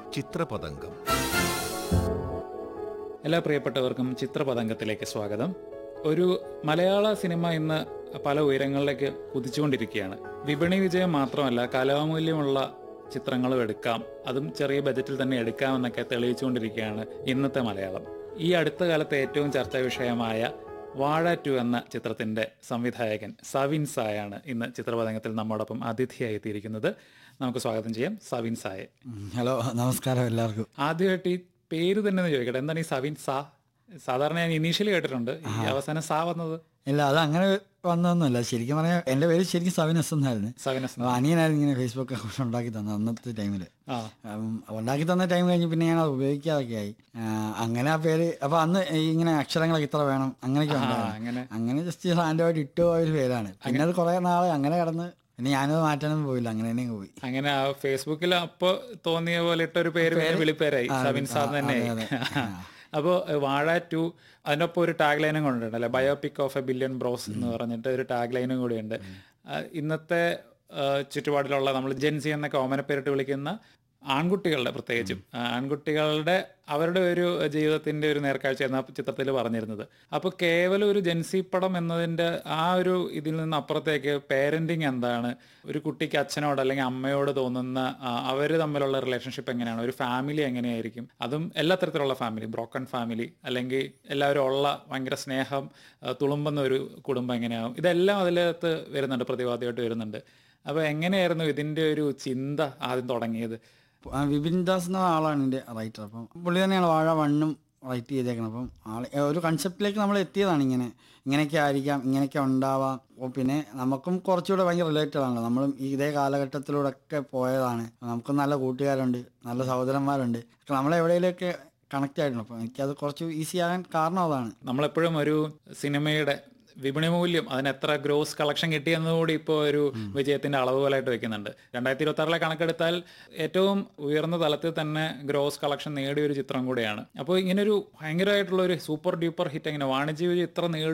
ചിത്രപതംഗം എല്ലാ പ്രിയപ്പെട്ടവർക്കും ചിത്രപതംഗത്തിലേക്ക് സ്വാഗതം ഒരു മലയാള സിനിമ ഇന്ന് പല ഉയരങ്ങളിലേക്ക് കുതിച്ചുകൊണ്ടിരിക്കുകയാണ് വിപണി വിജയം മാത്രമല്ല കലാമൂല്യമുള്ള ചിത്രങ്ങളും എടുക്കാം അതും ചെറിയ ബജറ്റിൽ തന്നെ എടുക്കാമെന്നൊക്കെ തെളിയിച്ചുകൊണ്ടിരിക്കുകയാണ് ഇന്നത്തെ മലയാളം ഈ അടുത്ത കാലത്തെ ഏറ്റവും ചർച്ചാ വിഷയമായ വാഴ ടു എന്ന ചിത്രത്തിന്റെ സംവിധായകൻ സവിൻ സായാണ് ഇന്ന് ചിത്രപതംഗത്തിൽ നമ്മോടൊപ്പം അതിഥിയായി എത്തിയിരിക്കുന്നത് നമുക്ക് സ്വാഗതം ചെയ്യാം സവിൻ സായെ ഉം, ഹലോ നമസ്കാരം എല്ലാവർക്കും ആദ്യമായിട്ട് ഈ പേര് തന്നെ ഒന്ന് ചോദിക്കട്ടെ എന്താണ് ഈ സവിൻ സാ സാധാരണ ഞാൻ ഇനീഷ്യലി കേട്ടിട്ടുണ്ട് ഈ അവസാനം സാ വന്നത് ഇല്ല അത് അങ്ങനെ വന്നതൊന്നുമല്ല ശരിക്കും പറഞ്ഞാൽ എൻ്റെ പേര് ശരിക്കും സവിനസ് എന്നായിരുന്നു സവിനസ് അപ്പോൾ അനിയനായിരുന്നു ഇങ്ങനെ ഫേസ്ബുക്ക് അക്കൗണ്ട് ഉണ്ടാക്കി തന്നത് അന്നത്തെ ടൈമിൽ ആ ഉണ്ടാക്കി തന്ന ടൈം കഴിഞ്ഞ് പിന്നെ ഞാൻ അത് ഉപയോഗിക്കാതൊക്കെ ആയി ആ, അങ്ങനെ ആ പേര് അപ്പോൾ അന്ന് ഈ ഇങ്ങനെ അക്ഷരങ്ങളൊക്കെ ഇത്ര വേണം അങ്ങനെയൊക്കെ ആ, ഉണ്ടായിരുന്നു അങ്ങനെ അങ്ങനെ ജസ്റ്റ് ഹാൻഡായിട്ട് ഇട്ടു പോയ ഒരു പേരാണ് പിന്നെ അത് കുറേ നാൾ അങ്ങനെ കിടന്ന് പിന്നെ ഞാനത് മാറ്റാനൊന്നും പോയില്ല അങ്ങനെ തന്നെ അങ്ങ് പോയി അങ്ങനെ ആ ഫേസ്ബുക്കിൽ അപ്പൊ തോന്നിയ പോലെ ഇട്ട ഒരു പേര് പിന്നെ വിളിപ്പേരായി സവിൻ സാ തന്നെ അതെ, അപ്പോൾ വാഴ ടു അതിനൊപ്പം ഒരു ടാഗ് ലൈനും കൊണ്ടുണ്ടല്ലേ biopic of a billion bros എന്ന് പറഞ്ഞിട്ട് ഒരു ടാഗ് ലൈനും കൂടിയുണ്ട് ആ, ഇന്നത്തെ ആ, ചുറ്റുപാടിലുള്ള നമ്മൾ ജെൻസി എന്നൊക്കെ ഓമനപ്പേരിട്ട് വിളിക്കുന്ന ആൺകുട്ടികളുടെ പ്രത്യേകിച്ചും ആ, ആൺകുട്ടികളുടെ അവരുടെ ഒരു ജീവിതത്തിന്റെ ഒരു നേർക്കാഴ്ച എന്ന ചിത്രത്തിൽ പറഞ്ഞിരുന്നത് അപ്പോൾ കേവലം ഒരു ജെൻസി പടം എന്നതിന്റെ ആ ഒരു ഇതിൽ നിന്ന് അപ്പുറത്തേക്ക് പേരന്റിങ് എന്താണ് ഒരു കുട്ടിക്ക് അച്ഛനോട് അല്ലെങ്കിൽ അമ്മയോട് തോന്നുന്ന അവർ തമ്മിലുള്ള റിലേഷൻഷിപ്പ് എങ്ങനെയാണ് ഒരു ഫാമിലി എങ്ങനെയായിരിക്കും അതും എല്ലാ തരത്തിലുള്ള ഫാമിലി ബ്രോക്കൺ ഫാമിലി അല്ലെങ്കിൽ എല്ലാവരും ഉള്ള ഭയങ്കര സ്നേഹം ആ, തുളുമ്പുന്ന ഒരു കുടുംബം എങ്ങനെയാവും ഇതെല്ലാം അതിനകത്ത് വരുന്നുണ്ട് പ്രതിപാദ്യമായിട്ട് വരുന്നുണ്ട് അപ്പോൾ എങ്ങനെയായിരുന്നു ഇതിന്റെ ഒരു ചിന്ത ആദ്യം തുടങ്ങിയത് ആ, വിപിൻ ദാസ് എന്ന ആളാണ് എൻ്റെ റൈറ്റർ അപ്പം പുള്ളി തന്നെയാണ് വാഴ വണ്ണും റൈറ്റ് ചെയ്തേക്കണം അപ്പം ആൾ ഒരു കൺസെപ്റ്റിലേക്ക് നമ്മൾ എത്തിയതാണ് ഇങ്ങനെ ഇങ്ങനെയൊക്കെ ആയിരിക്കാം ഇങ്ങനെയൊക്കെ ഉണ്ടാവാം അപ്പോൾ പിന്നെ നമുക്കും കുറച്ചുകൂടെ ഭയങ്കര റിലേറ്റഡ് ആണല്ലോ നമ്മളും ഈ ഇതേ കാലഘട്ടത്തിലൂടെ ഒക്കെ പോയതാണ് നമുക്കും നല്ല കൂട്ടുകാരുണ്ട് നല്ല സഹോദരന്മാരുണ്ട് ഒക്കെ നമ്മളെ എവിടെയെങ്കിലുമൊക്കെ കണക്റ്റ് ആയിട്ടുണ്ട് അപ്പോൾ എനിക്കത് കുറച്ച് ഈസി ആകാൻ കാരണം അതാണ് നമ്മളെപ്പോഴും ഒരു സിനിമയുടെ വിപണി മൂല്യം അതിന് എത്ര ഗ്രോസ് കളക്ഷൻ കിട്ടിയെന്നുകൂടി ഇപ്പോൾ ഒരു വിജയത്തിന്റെ അളവുകോലായിട്ട് വെക്കുന്നുണ്ട് രണ്ടായിരത്തി ഇരുപത്തി ആറിലെ കണക്കെടുത്താൽ ഏറ്റവും ഉയർന്ന തലത്തിൽ തന്നെ ഗ്രോസ് കളക്ഷൻ നേടിയ ഒരു ചിത്രം കൂടിയാണ് അപ്പോൾ ഇങ്ങനൊരു ഭയങ്കരമായിട്ടുള്ള ഒരു സൂപ്പർ ഡ്യൂപ്പർ ഹിറ്റ് എങ്ങനെ വാണിജ്യ വിജയം ഇത്ര നേടി